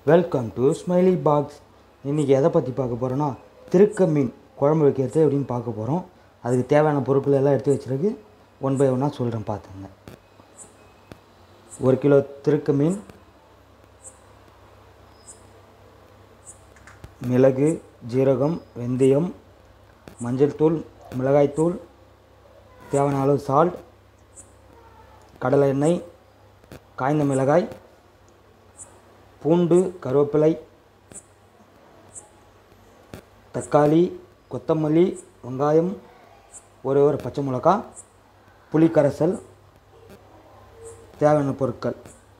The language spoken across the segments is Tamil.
வெல்கம் டு ஸ்மைலி பாக்ஸ் இன்றைக்கி எதை பற்றி பார்க்க போகிறோன்னா திருக்க மீன் குழம்பு வைக்கிறது எப்படின்னு பார்க்க போகிறோம் அதுக்கு தேவையான பொருட்கள் எல்லாம் எடுத்து வச்சிருக்கு ஒன் பை ஒன்னாக சொல்கிறேன் பார்த்துங்க ஒரு கிலோ திருக்க மீன் மிளகு ஜீரகம் வெந்தயம் மஞ்சள் தூள் மிளகாய்த்தூள் தேவையான அளவு சால்ட் கடலை எண்ணெய் காய்ந்த மிளகாய் பூண்டு கருவேப்பிலை தக்காளி கொத்தமல்லி வெங்காயம் ஒரே ஒரு பச்சை மிளகா புளி கரைசல் தேவையான பொருட்கள்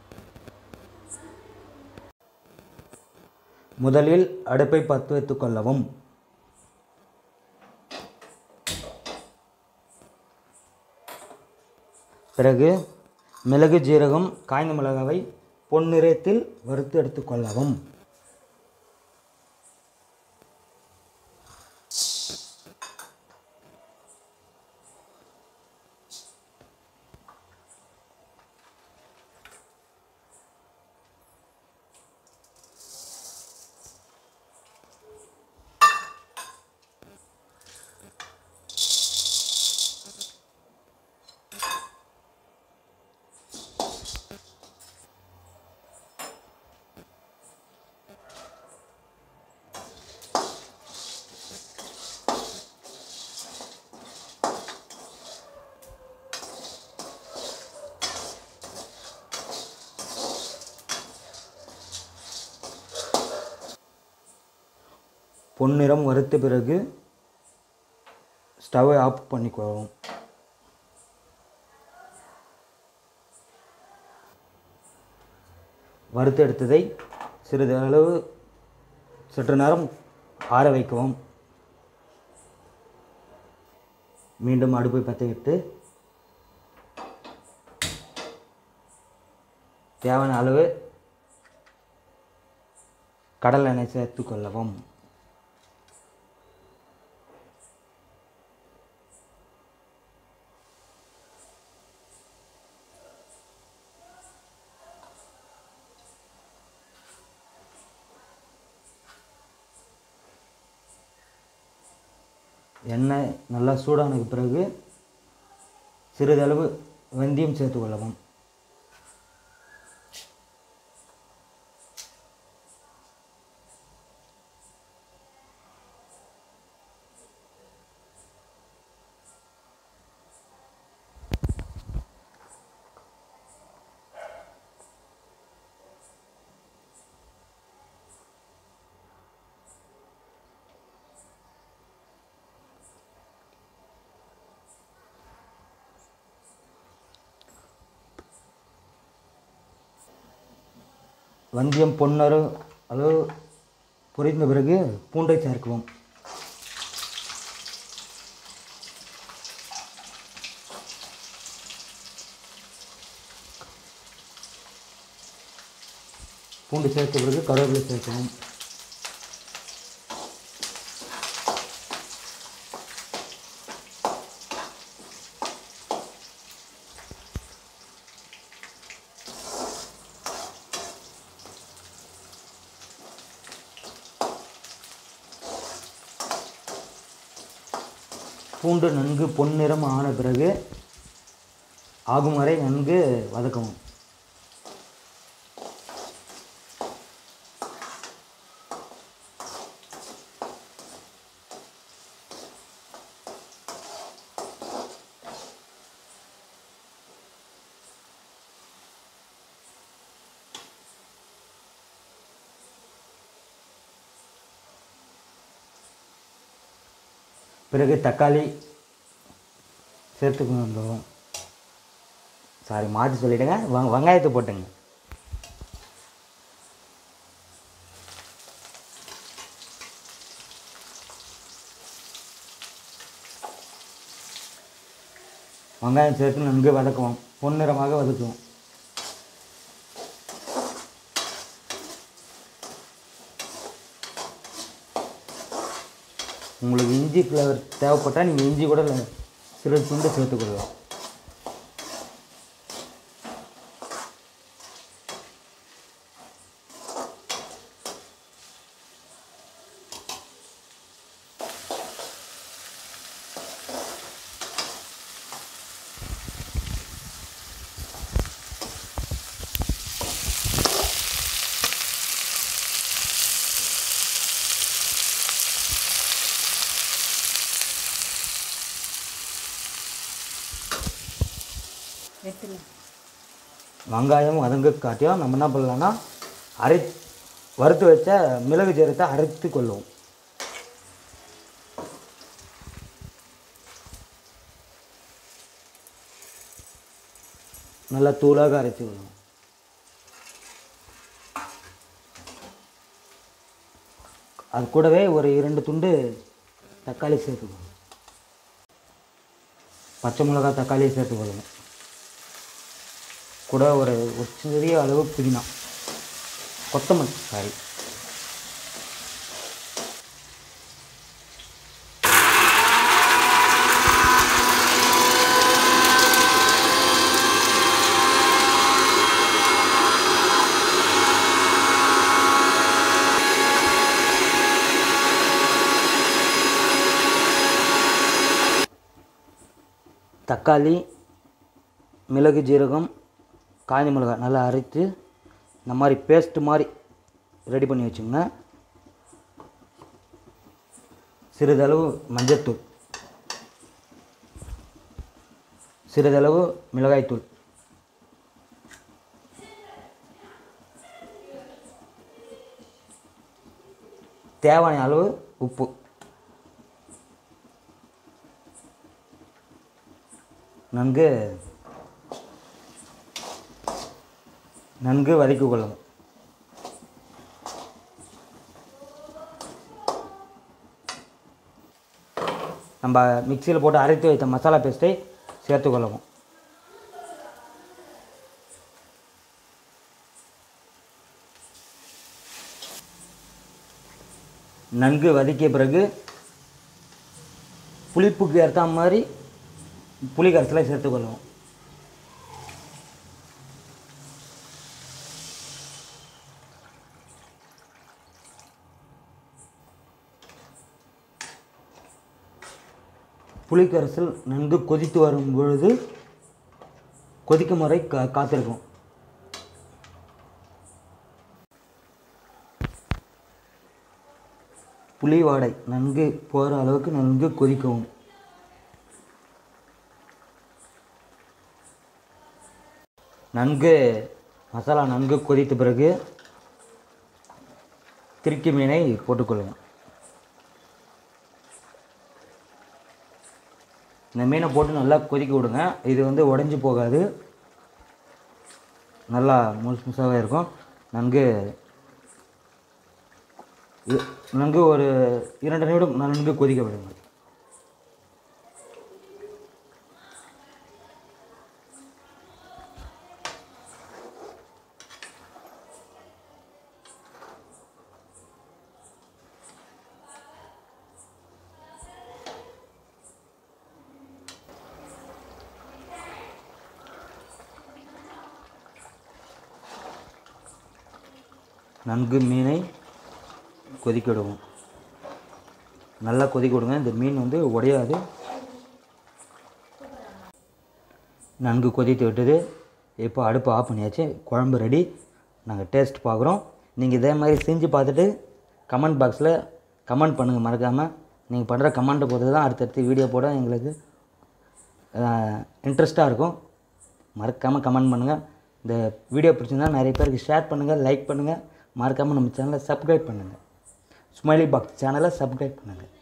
முதலில் அடுப்பை பற்ற வைத்துக் கொள்ளவும் பிறகு மிளகு ஜீரகம் காய்ந்த மிளகாவை பொன்னிறத்தில் வறுத்து எடுத்துக் கொள்ளவும் பொன்னிறம் வறுத்த பிறகு ஸ்டவ்வை ஆஃப் பண்ணிக்கொள்ளவும் வறுத்து எடுத்ததை சிறிது அளவு சற்று நேரம் ஆற வைக்கவும் மீண்டும் அடுப்பை பற்ற விட்டு தேவையான அளவு கடல் எண்ணெய் சேர்த்து கொள்ளவும் எண்ணெய் நல்லா சூடானதுக்கு பிறகு சிறிதளவு வெந்தயம் சேர்த்து கொள்ளவும் வெந்தயம் பொன்னரு அளவு பொரிந்த பிறகு பூண்டை சேர்க்கவும் பூண்டு சேர்த்த பிறகு கருவேப்பிலை சேர்க்கவும் பூண்டு நன்கு பொன்னிறம் ஆன பிறகு ஆகும் வரை நன்கு வதக்கவும் பிறகு தக்காளி சேர்த்துக்கு வந்துடும் சாரி மாற்றி சொல்லிவிடுங்க வ வெங்காயத்தை போட்டுங்க வெங்காயம் சேர்த்து நன்கு வதக்குவோம் பொன்னிறமாக வதக்குவோம் உங்களுக்கு இஞ்சி ஃப்ளேவர் தேவைப்பட்டால் நீங்கள் இஞ்சி கூட சிறு துண்டு சேர்த்துக்கொள்ளலாம் எடுத்துக்கலாம் வெங்காயம் வதங்க காட்டியும் நம்ம என்ன பண்ணலாம்னா அரை வறுத்து வச்ச மிளகு ஜீரகத்தை அரைத்து கொள்ளுவோம் நல்லா தூளாக அரைத்து கொள்ளுவோம் அது கூடவே ஒரு இரண்டு துண்டு தக்காளி சேர்த்துக்கணும் பச்சை மிளகா தக்காளி சேர்த்துக்கொள்ளணும் கூட ஒரு ஒரு சிறிய அளவு புதினா கொத்தமல்லி சாரி தக்காளி மிளகு ஜீரகம் காய்ந்த மிளகாய் நல்லா அரைத்து இந்த மாதிரி பேஸ்ட் மாதிரி ரெடி பண்ணி வச்சுங்க சிறிதளவு மஞ்சத்தூள் சிறிதளவு மிளகாய்த்தூள் தேவையான அளவு உப்பு நன்கு நன்கு வதக்கிக் கொள்ளணும் நம்ம மிக்சியில் போட்டு அரைத்து வைத்த மசாலா பேஸ்ட்டை சேர்த்துக்கொள்ளவும் நன்கு வதக்கிய பிறகு புளிப்புக்கு ஏற்ற மாதிரி புளி கரைசலை சேர்த்துக்கொள்ளுவோம் புளிக்கரைசல் நன்கு கொதித்து வரும் பொழுது கொதிக்கும் வரை கா காத்திருக்கும் புளி வாடை நன்கு போகிற அளவுக்கு நன்கு கொதிக்கவும் நன்கு மசாலா நன்கு கொதித்த பிறகு திருக்கி மீனை போட்டுக்கொள்ளுங்கள் இந்த மீனை போட்டு நல்லா கொதிக்க விடுங்க இது வந்து உடஞ்சி போகாது நல்லா முழுசு முழுசாகவே இருக்கும் நன்கு இ- நன்கு ஒரு இரண்டு நிமிடம் நன்கு கொதிக்க விடுங்க நன்கு மீனை கொதிக்க விடுவோம் நல்லா கொதிக்க விடுங்க இந்த மீன் வந்து உடையாது நன்கு கொதித்து விட்டது இப்போ அடுப்பு ஆஃப் பண்ணியாச்சு குழம்பு ரெடி நாங்கள் டேஸ்ட் பார்க்குறோம் நீங்கள் இதே மாதிரி செஞ்சு பார்த்துட்டு கமெண்ட் பாக்ஸில் கமெண்ட் பண்ணுங்கள் மறக்காமல் நீங்கள் பண்ணுற கமெண்ட்டை பொறுத்து தான் அடுத்தடுத்து வீடியோ போட எங்களுக்கு இன்ட்ரெஸ்ட்டாக இருக்கும் மறக்காமல் கமெண்ட் பண்ணுங்கள் இந்த வீடியோ பிடிச்சிருந்தா நிறைய பேருக்கு ஷேர் பண்ணுங்கள் லைக் பண்ணுங்கள் மறக்காமல் நம்ம சேனலை சப்ஸ்கிரைப் பண்ணுங்கள் ஸ்மைலி பாக்ஸ் சேனலை சப்ஸ்கிரைப் பண்ணுங்கள்